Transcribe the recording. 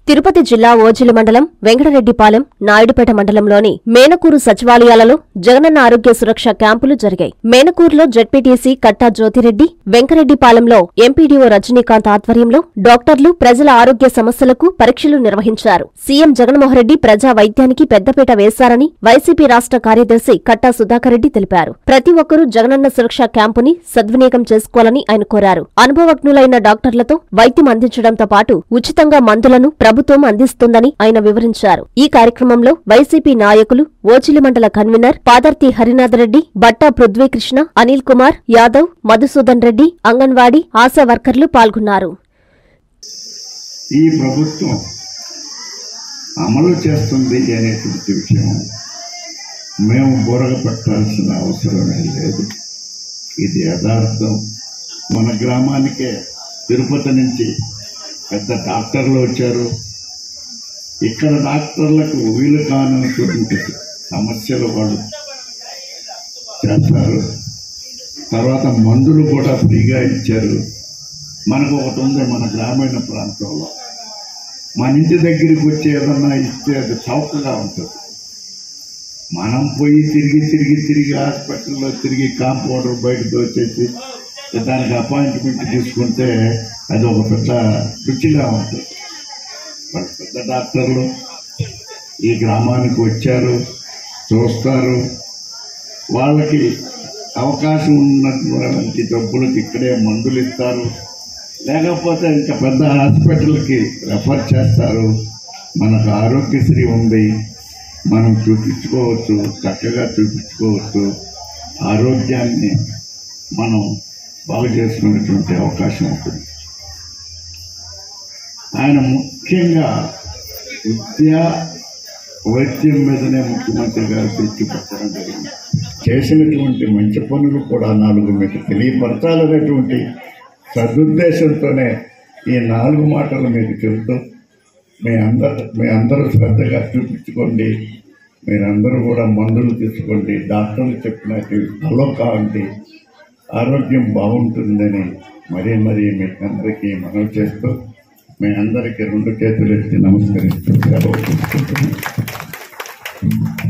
తిరుపతి జిల్లా ఓజిలి మండలం వెంకటరెడ్డిపాలెం నాయుడుపేట మండలంలోని మేనకూరు సచివాలయాలలో జగనన్న ఆరోగ్య సురక్ష క్యాంపులు జరిగాయి మేనకూరులో జెడ్పీటీసీ కట్టా జ్యోతిరెడ్డి వెంకరెడ్డిపాలెంలో ఎంపీడీఓ రజనీకాంత్ ఆధ్వర్యంలో డాక్టర్లు ప్రజల ఆరోగ్య సమస్యలకు పరీక్షలు నిర్వహించారు సీఎం జగన్మోహన్ రెడ్డి ప్రజా వైద్యానికి పెద్దపీట వేశారని వైసీపీ రాష్ట్ర కార్యదర్శి కట్టా సుధాకర్ రెడ్డి తెలిపారు ప్రతి ఒక్కరూ జగనన్న సురక్ష క్యాంపుని సద్వినియోగం చేసుకోవాలని ఆయన కోరారు అనుభవజ్ఞులైన డాక్టర్లతో వైద్యం అందించడంతో పాటు ఉచితంగా మందులను ప్రభుత్వం అందిస్తుందని ఆయన వివరించారు ఈ కార్యక్రమంలో వైసీపీ నాయకులు ఓచిలి మండల కన్వీనర్ పాదర్తి హరినాథ్ రెడ్డి బట్టా పృథ్వీకృష్ణ అనిల్ కుమార్ యాదవ్ మధుసూదన్ రెడ్డి అంగన్వాడీ ఆశా వర్కర్లు పాల్గొన్నారు ఈ ప్రభుత్వం అమలు చేస్తుంది అనేటువంటి విషయం మేము బోరగ పట్టాల్సిన అవసరమే లేదు ఇది యథార్థం మన గ్రామానికే తిరుపతి నుంచి పెద్ద డాక్టర్లు వచ్చారు ఇక్కడ డాక్టర్లకు వీలు కానటువంటి సమస్యలు వాళ్ళు చేస్తారు తర్వాత మందులు కూడా ఫ్రీగా ఇచ్చారు మనకు ఒకటి ఉంది మన గ్రామీణ ప్రాంతంలో మన ఇంటి దగ్గరికి వచ్చి ఏదన్నా ఇస్తే అది చౌకగా ఉంటుంది మనం పోయి తిరిగి తిరిగి తిరిగి హాస్పిటల్లో తిరిగి కాంపౌండర్ బయట దోచేసి దానికి అపాయింట్మెంట్ తీసుకుంటే అది ఒక పెద్ద రుచిగా ఉంటుంది వాళ్ళు పెద్ద డాక్టర్లు ఈ గ్రామానికి వచ్చారు చూస్తారు వాళ్ళకి అవకాశం ఉన్నటువంటి డబ్బులకు ఇక్కడే మందులు ఇస్తారు లేకపోతే ఇంకా పెద్ద హాస్పిటల్కి రెఫర్ చేస్తారు మనకు ఆరోగ్యశ్రీ ఉంది మనం చూపించుకోవచ్చు చక్కగా చూపించుకోవచ్చు ఆరోగ్యాన్ని మనం బాగు చేసుకునేటువంటి అవకాశం ఉంటుంది ఆయన ముఖ్యంగా విద్య వైద్యం మీదనే ముఖ్యమంత్రి గారు దృష్టి పెట్టడం జరిగింది చేసినటువంటి మంచి పనులు కూడా నాలుగు మీకు తెలియపరచాలనేటువంటి సదుద్దేశంతోనే ఈ నాలుగు మాటలు మీకు చెబుతూ మీ అందరు మీ అందరూ శ్రద్ధగా చూపించుకోండి మీరందరూ కూడా మందులు తీసుకోండి డాక్టర్లు చెప్పినట్టు ఫలో కావండి ఆరోగ్యం బాగుంటుందని మరీ మరీ మీకు అందరికీ మనవి చేస్తూ మీ అందరికీ రెండు చేతులు ఎత్తి నమస్కరిస్తూ సెలవు తీసుకుంటున్నాను